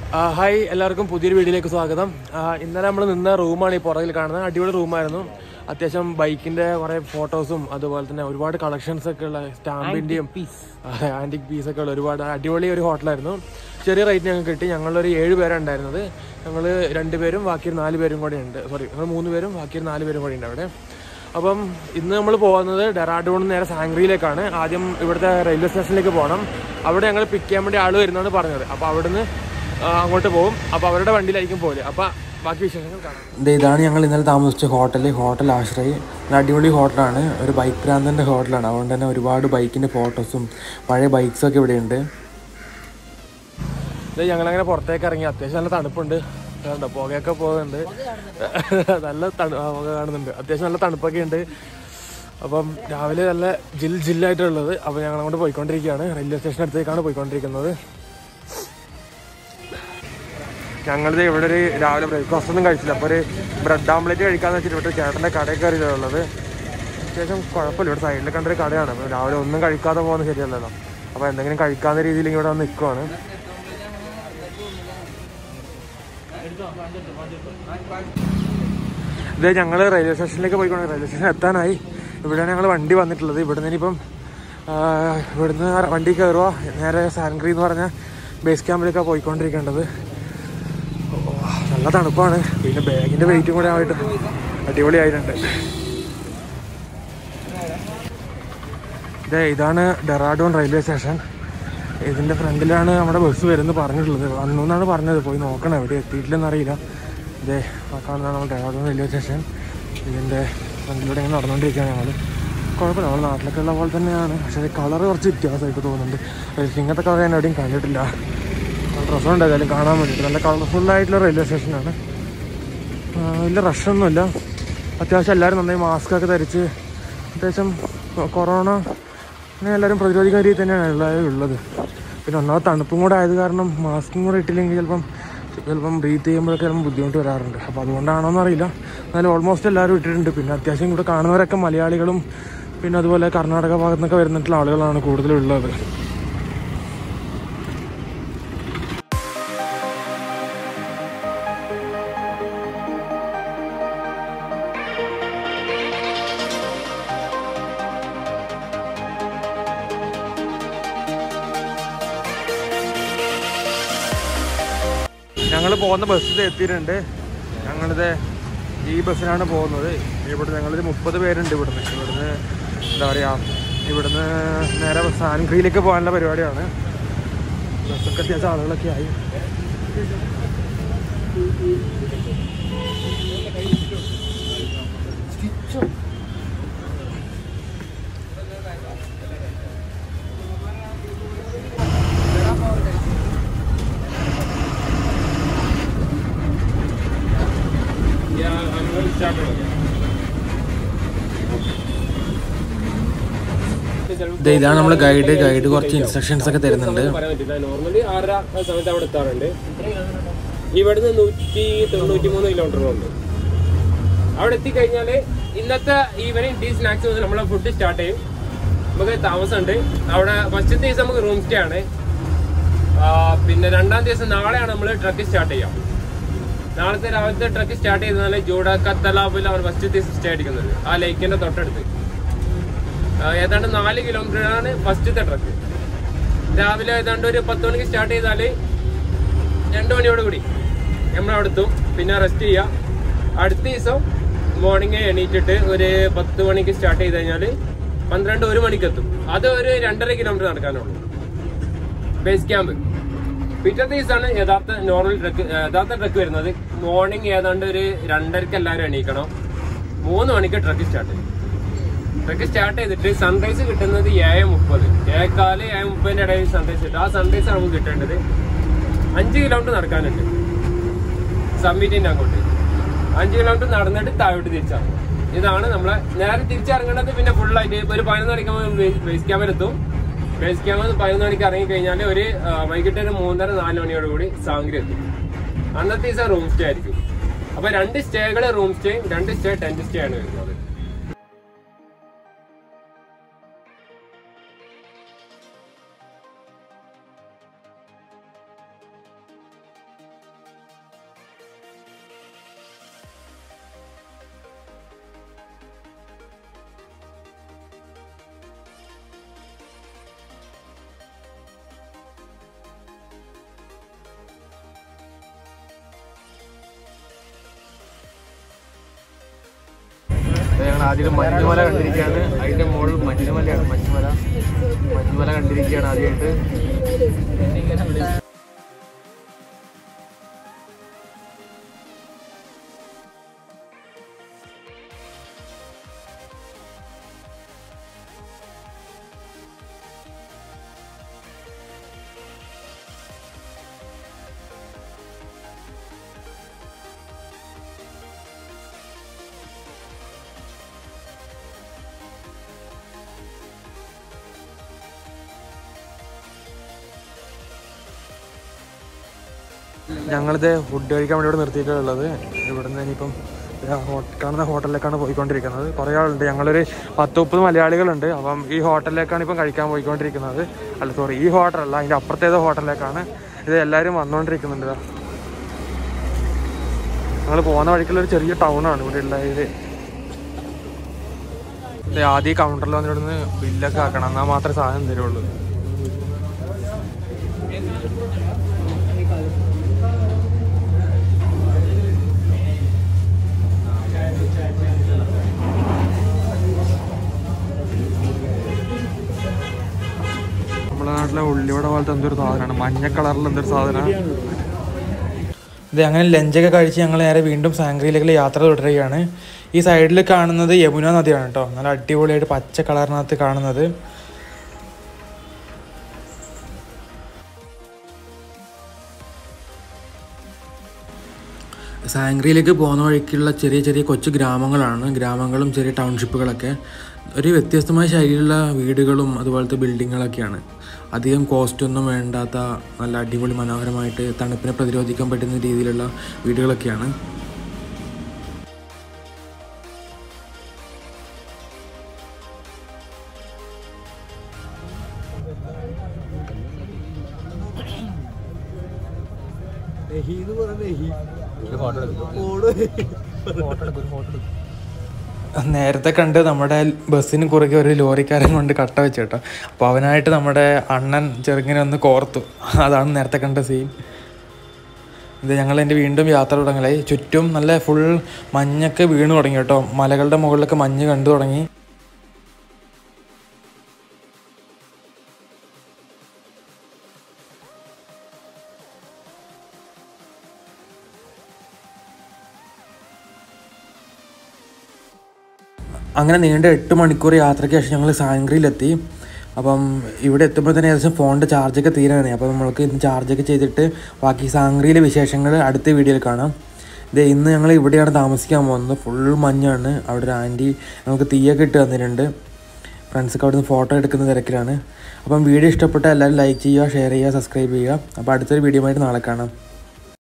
ആ, ഹായ് എല്ലാവർക്കും പുതിയൊരു വീഡിയോയിലേക്ക് സ്വാഗതം ആ, ഇന്നലെ നമ്മൾ നിന്ന റൂമാണ് ഈ പുറകിൽ കാണുന്നത് അടിപൊളി റൂമായിരുന്നു അത്യാവശ്യം ബൈക്കിന്റെ കുറെ ഫോട്ടോസും അതുപോലെ തന്നെ ഒരുപാട് കളക്ഷൻസ് ഒക്കെ ഉള്ള സ്റ്റാമ്പിന്റെയും ആന്റിക് പീസ് ഒക്കെ ഉള്ള ഒരുപാട് അടിപൊളി ഒരു ഹോട്ടലായിരുന്നു ചെറിയ റേറ്റ് ഞങ്ങൾക്ക് കിട്ടി ഞങ്ങളൊരു ഏഴ് പേരാണ് ഉണ്ടായിരുന്നത് ഞങ്ങൾ രണ്ടുപേരും ബാക്കി നാല് പേരും കൂടെ ഉണ്ട് സോറി ഞങ്ങൾ മൂന്ന് പേരും ബാക്കി നാല് പേരും കൂടെ ഉണ്ട് അവിടെ അപ്പം ഇന്ന് നമ്മൾ പോകുന്നത് ഡെറാഡൂൺ നേരെ സാങ്ക്രിയിലേക്കാണ് ആദ്യം ഇവിടുത്തെ റെയിൽവേ സ്റ്റേഷനിലേക്ക് പോകണം അവിടെ ഞങ്ങൾ പിക്ക് ചെയ്യാൻ വേണ്ടി ആൾ വരുന്നതാണ് പറഞ്ഞത് അപ്പോൾ അവിടുന്ന് ആ, അങ്ങോട്ട് പോകും അപ്പോൾ അവരുടെ വണ്ടിയിലായിരിക്കും പോലെ അപ്പോൾ ബാക്കി വിശേഷങ്ങൾ കാണാം ഇതാണ് ഞങ്ങൾ ഇന്നലെ താമസിച്ച ഹോട്ടൽ ഹോട്ടൽ ആശ്രയി ഒരു അടിപൊളി ഹോട്ടലാണ് ഒരു ബൈക്ക് ഭ്രാന്തൻ്റെ ഹോട്ടലാണ് അതുകൊണ്ട് തന്നെ ഒരുപാട് ബൈക്കിൻ്റെ ഫോട്ടോസും പഴയ ബൈക്സൊക്കെ ഇവിടെയുണ്ട് ഇത് ഞങ്ങളങ്ങനെ പുറത്തേക്ക് ഇറങ്ങി അത്യാവശ്യം നല്ല തണുപ്പുണ്ട് കണ്ടോ പുകയൊക്കെ പോകുന്നുണ്ട് നല്ല തണു ആ, പുക കാണുന്നുണ്ട് അത്യാവശ്യം നല്ല തണുപ്പൊക്കെ ഉണ്ട് അപ്പം രാവിലെ നല്ല ജിൽ ജില്ലായിട്ടുള്ളത് അപ്പോൾ ഞങ്ങൾ അങ്ങോട്ട് പോയിക്കൊണ്ടിരിക്കുകയാണ് റെയിൽവേ സ്റ്റേഷൻ അടുത്തേക്കാണ് പോയിക്കൊണ്ടിരിക്കുന്നത് ഞങ്ങളിത് ഇവിടെ ഒരു രാവിലെ ബ്രേക്ക്ഫാസ്റ്റ് ഒന്നും കഴിച്ചില്ല അപ്പോൾ ഒരു ബ്രെഡ് ആംപ്ലേറ്റ് കഴിക്കാന്ന് വെച്ചിട്ട് ഇവിടെ ചേട്ടൻ്റെ കടയിൽ കയറിയിട്ടുള്ളത് അത്യാവശ്യം കുഴപ്പമില്ല ഇവിടെ സൈഡിൽ കണ്ടൊരു കടയാണ് അപ്പോൾ രാവിലെ ഒന്നും കഴിക്കാതെ പോകുന്നത് ശരിയല്ലല്ലോ അപ്പോൾ എന്തെങ്കിലും കഴിക്കാവുന്ന രീതിയിൽ ഇവിടെ വന്ന് നിൽക്കുവാണ് ഇത് ഞങ്ങൾ റെയിൽവേ സ്റ്റേഷനിലേക്ക് പോയിക്കൊണ്ട് റെയിൽവേ സ്റ്റേഷൻ എത്താനായി ഇവിടെയാണ് ഞങ്ങൾ വണ്ടി വന്നിട്ടുള്ളത് ഇവിടുന്ന് ഇനിയിപ്പം ആ, ഇവിടുന്ന് വണ്ടി കയറുക നേരെ സാൻഗ്രി എന്ന് പറഞ്ഞ ബേസ് ക്യാമ്പിലേക്കാണ് പോയിക്കൊണ്ടിരിക്കേണ്ടത് ഓ, നല്ല തണുപ്പാണ് പിന്നെ ബാഗിൻ്റെ വെയിറ്റും കൂടെ ആയിട്ട് അടിപൊളിയായിട്ടുണ്ട് ഇതേ ഇതാണ് ഡെറാഡൂൺ റെയിൽവേ സ്റ്റേഷൻ ഇതിൻ്റെ ഫ്രണ്ടിലാണ് നമ്മുടെ ബസ് വരുന്നത് പറഞ്ഞിട്ടുള്ളത് വന്നു എന്നാണ് പറഞ്ഞത് പോയി നോക്കണം എവിടെ എത്തിയിട്ടില്ലെന്ന് അറിയില്ല ഇതേ ആ കാണുന്നതാണ് നമ്മുടെ ഡെറാഡൂൺ റെയിൽവേ സ്റ്റേഷൻ ഇതിൻ്റെ ഫ്രണ്ടിലൂടെ ഇങ്ങനെ നടന്നുകൊണ്ടിരിക്കുകയാണ് ഞങ്ങൾ കുഴപ്പമില്ല നമ്മുടെ നാട്ടിലൊക്കെ ഉള്ള പോലെ തന്നെയാണ് പക്ഷേ കളർ കുറച്ച് വ്യത്യാസമായിട്ട് തോന്നുന്നുണ്ട് പക്ഷേ ഇങ്ങനത്തെ കളർ ഞാൻ എവിടെയും കണ്ടിട്ടില്ല രസമുണ്ട് ഏതായാലും കാണാൻ വേണ്ടിയിട്ട് നല്ല കളർഫുള്ളായിട്ടുള്ള റെയിൽവേ സ്റ്റേഷനാണ് ആ, വലിയ റഷൊന്നുമില്ല അത്യാവശ്യം എല്ലാവരും നന്നായി മാസ്ക് ഒക്കെ ധരിച്ച് അത്യാവശ്യം കൊ- കൊറോണ അങ്ങനെ എല്ലാവരും പ്രതിരോധിക്കാൻ രീതിയിൽ തന്നെയാണ് എല്ലാവരും ഉള്ളത് പിന്നെ ഒന്നാമത് തണുപ്പും കൂടെ ആയത് കാരണം മാസ്കും കൂടെ ഇട്ടില്ലെങ്കിൽ ചിലപ്പം ചിലപ്പം ബ്രീത്ത് ചെയ്യുമ്പോഴൊക്കെ ചിലപ്പം ബുദ്ധിമുട്ട് വരാറുണ്ട് അപ്പോൾ അതുകൊണ്ടാണോ എന്നറിയില്ല എന്നാലും ഓൾമോസ്റ്റ് എല്ലാവരും ഇട്ടിട്ടുണ്ട് പിന്നെ അത്യാവശ്യം ഇവിടെ കാണുന്നവരൊക്കെ മലയാളികളും പിന്നെ അതുപോലെ കർണാടക ഭാഗത്തു നിന്നൊക്കെ വരുന്നിട്ടുള്ള ആളുകളാണ് കൂടുതലും ഉള്ളത് ഞങ്ങൾ പോകുന്ന ബസ്സിൽ എത്തിയിട്ടുണ്ട് ഞങ്ങളിത് ഈ ബസ്സിനാണ് പോകുന്നത് ഇവിടെ ഞങ്ങളിത് മുപ്പത് പേരുണ്ട് ഇവിടുന്ന് ഇവിടുന്ന് എന്താ പറയുക ഇവിടുന്ന് നേരെ സാൻഗ്രിയിലേക്ക് പോകാനുള്ള പരിപാടിയാണ് ബസ്സൊക്കെ അത്യാവശ്യം ആളുകളൊക്കെ ആയി ദേ ഇതാണ് നമ്മുടെ ഗൈഡ് ഗൈഡ് കുറച്ച് ഇൻസ്ട്രക്ഷൻസ് ഒക്കെ തരുന്നുണ്ട് പറയാൻ പറ്റില്ല നോർമലി ആറര ആ സമയത്ത് അവിടെ എത്താറുണ്ട് ഇവിടുന്ന് നൂറ്റി തൊണ്ണൂറ്റി മൂന്ന് കിലോമീറ്ററുണ്ട് അവിടെ എത്തിക്കഴിഞ്ഞാൽ ഇന്നത്തെ ഈവനിങ് ടീ സ്നാക്സ് മുതൽ നമ്മളെ ഫുഡ് സ്റ്റാർട്ട് ചെയ്യും നമുക്ക് താമസമുണ്ട് അവിടെ ഫസ്റ്റത്തെ ദിവസം നമുക്ക് റൂം സ്റ്റേ ആണ് ആ, പിന്നെ രണ്ടാം ദിവസം നാളെയാണ് നമ്മൾ ട്രക്ക് സ്റ്റാർട്ട് ചെയ്യാം നാളത്തെ രാവിലത്തെ ട്രക്ക് സ്റ്റാർട്ട് ചെയ്താൽ ജൂഡാക്ക തലാബിലാണ് ഫസ്റ്റ് ദിവസം സ്റ്റേ അടിക്കുന്നത് ആ ലേക്കിന്റെ തൊട്ടടുത്ത് ആ, ഏതാണ്ട് നാല് കിലോമീറ്റർ ആണ് ഫസ്റ്റത്തെ ട്രക്ക് രാവിലെ ഏതാണ്ട് ഒരു പത്ത് മണിക്ക് സ്റ്റാർട്ട് ചെയ്താൽ രണ്ട് മണിയോട് കൂടി നമ്മൾ അവിടെ എത്തും പിന്നെ റെസ്റ്റ് ചെയ്യാം അടുത്ത ദിവസം മോർണിംഗ് എണീറ്റിട്ട് ഒരു പത്ത് മണിക്ക് സ്റ്റാർട്ട് ചെയ്ത് കഴിഞ്ഞാൽ പന്ത്രണ്ട് ഒരു മണിക്ക് എത്തും അത് ഒരു രണ്ടര കിലോമീറ്റർ നടക്കാനുള്ളൂ ബേസ് ക്യാമ്പ് പിറ്റത്തെ ദിവസമാണ് യഥാർത്ഥ നോർമൽ ട്രക്ക് യഥാർത്ഥ ട്രക്ക് വരുന്നത് മോർണിംഗ് ഏതാണ്ട് ഒരു രണ്ടരക്ക് എല്ലാവരും എണീക്കണം മൂന്ന് മണിക്ക് ട്രക്ക് സ്റ്റാർട്ട് ചെയ്യും ട്രക്ക് സ്റ്റാർട്ട് ചെയ്തിട്ട് സൺറൈസ് കിട്ടുന്നത് ഏഴ് മുപ്പത് ഏഴേക്കാല് ഏഴ് മുപ്പതിന്റെ ഇടയിൽ സൺറൈസ് കിട്ടും ആ സൺറൈസ് നമുക്ക് കിട്ടേണ്ടത് അഞ്ച് കിലോമീറ്റർ നടക്കാനുണ്ട് സമ്മിറ്റിന്റെ അങ്ങോട്ട് അഞ്ച് കിലോമീറ്റർ നടന്നിട്ട് താഴോട്ട് തിരിച്ചിറങ്ങും ഇതാണ് നമ്മളെ നേരെ തിരിച്ചിറങ്ങേണ്ടത് പിന്നെ full ആയിട്ട് ഇപ്പൊ ഒരു പതിനൊന്ന് മണിക്ക് ബേസ് ക്യാമ്പിലെത്തും ബേസ് ക്യാമ്പിൽ പതിനൊന്ന് മണിക്ക് ഇറങ്ങി കഴിഞ്ഞാൽ ഒരു ആ, വൈകിട്ട് ഒരു മൂന്നര നാല് മണിയോട് കൂടി സാങ്കരി എത്തും അന്നത്തെ ദിവസം റൂം സ്റ്റേ ആയിരിക്കും അപ്പൊ രണ്ട് സ്റ്റേകൾ റൂം സ്റ്റേ രണ്ട് സ്റ്റേ ടെന്റ് സ്റ്റേ ആണ് വരുന്നത് ഞങ്ങൾ ആദ്യം മഞ്ഞുമല കണ്ടിരിക്കുകയാണ് അതിന്റെ മുകളിൽ മഞ്ഞുമലയാണ് മഞ്ഞുമല മഞ്ഞുമല കണ്ടിരിക്കുകയാണ് ആദ്യമായിട്ട് ഞങ്ങളിത് ഫുഡ് കഴിക്കാൻ വേണ്ടി ഇവിടെ നിർത്തിയിട്ടുള്ളത് ഇവിടുന്ന് ഇനിയിപ്പം ഇതാ ഹോ- കാണുന്ന ഹോട്ടലിലേക്കാണ് പോയിക്കൊണ്ടിരിക്കുന്നത് കുറേ ആളുണ്ട് ഞങ്ങളൊരു പത്ത് മുപ്പത് മലയാളികളുണ്ട് അപ്പം ഈ ഹോട്ടലിലേക്കാണ് ഇപ്പം കഴിക്കാൻ പോയിക്കൊണ്ടിരിക്കുന്നത് അല്ല സോറി ഈ ഹോട്ടലല്ല അതിൻ്റെ അപ്പുറത്തേത് ഹോട്ടലിലേക്കാണ് ഇത് എല്ലാവരും വന്നുകൊണ്ടിരിക്കുന്നുണ്ട് ഇതാ ഞങ്ങൾ പോകുന്ന വഴിക്കുള്ള ഒരു ചെറിയ ടൗണാണ് ഇവിടെ ഉള്ള ഇത് ഇത് ആദ്യം കൗണ്ടറിൽ വന്നിട്ട് ഇവിടുന്ന് ബില്ലൊക്കെ ആക്കണം എന്നാൽ മാത്രമേ സാധനം തരുള്ളൂ നമ്മുടെ നാട്ടിലെ ഉള്ളിവട പോലത്തെ എന്തൊരു സാധനമാണ് മഞ്ഞ കളറിൽ എന്തൊരു സാധനമാണ് ഇത് അങ്ങനെ ലഞ്ചൊക്കെ കഴിച്ച് ഞങ്ങൾ നേരെ വീണ്ടും സാങ്ക്രിയിലേക്ക് യാത്ര തുടരുകയാണ് ഈ സൈഡിൽ കാണുന്നത് യമുന നദിയാണ് കേട്ടോ നല്ല അടിപൊളിയായിട്ട് പച്ച കളറിനകത്ത് കാണുന്നത് സാങ്ക്രിയിലേക്ക് പോകുന്ന വഴിക്കുള്ള ചെറിയ ചെറിയ കൊച്ചു ഗ്രാമങ്ങളാണ് ഗ്രാമങ്ങളും ചെറിയ ടൗൺഷിപ്പുകളൊക്കെ ഒരു വ്യത്യസ്തമായ ശൈലിയിലുള്ള വീടുകളും അതുപോലത്തെ ബിൽഡിങ്ങുകളൊക്കെയാണ് അധികം കോസ്റ്റ് ഒന്നും വേണ്ടാത്ത നല്ല അടിപൊളി മനോഹരമായിട്ട് തണുപ്പിനെ പ്രതിരോധിക്കാൻ പറ്റുന്ന രീതിയിലുള്ള വീടുകളൊക്കെയാണ് നേരത്തെ കണ്ട് നമ്മുടെ ബസ്സിന് കുറുകെ ഒരു ലോറിക്കാരൻ കൊണ്ട് കട്ട വെച്ച് കേട്ടോ അപ്പോൾ അവനായിട്ട് നമ്മുടെ അണ്ണൻ ചെറുങ്ങനെ ഒന്ന് കോർത്തു അതാണ് നേരത്തെ കണ്ട സീൻ ഇത് ഞങ്ങൾ എൻ്റെ വീണ്ടും യാത്ര തുടങ്ങലായി ചുറ്റും നല്ല ഫുൾ മഞ്ഞൊക്കെ വീണ് തുടങ്ങി കേട്ടോ മലകളുടെ മുകളിലൊക്കെ മഞ്ഞ് കണ്ടു തുടങ്ങി അങ്ങനെ നീണ്ട എട്ട് മണിക്കൂർ യാത്രയ്ക്ക് ശേഷം ഞങ്ങൾ സാങ്ക്രിയിലെത്തി അപ്പം ഇവിടെ എത്തുമ്പോൾ തന്നെ ഏകദേശം ഫോണിൻ്റെ ചാർജൊക്കെ തീരാനായി അപ്പോൾ നമ്മൾക്ക് ഇന്ന് ചാർജൊക്കെ ചെയ്തിട്ട് ബാക്കി സാങ്ക്രിയിലെ വിശേഷങ്ങൾ അടുത്ത വീഡിയോയിൽ കാണാം ഇത് ഇന്ന് ഞങ്ങൾ ഇവിടെയാണ് താമസിക്കാൻ പോകുന്നത് ഫുൾ മഞ്ഞാണ് അവിടെ ഒരു ആൻറ്റി നമുക്ക് തീയൊക്കെ ഇട്ട് തന്നിട്ടുണ്ട് ഫ്രണ്ട്സൊക്കെ അവിടെ നിന്ന് ഫോട്ടോ എടുക്കുന്ന തിരക്കിലാണ് അപ്പം വീഡിയോ ഇഷ്ടപ്പെട്ട എല്ലാവരും ലൈക്ക് ചെയ്യുക ഷെയർ ചെയ്യുക സബ്സ്ക്രൈബ് ചെയ്യുക അപ്പോൾ അടുത്തൊരു വീഡിയോ ആയിട്ട് നാളെ കാണാം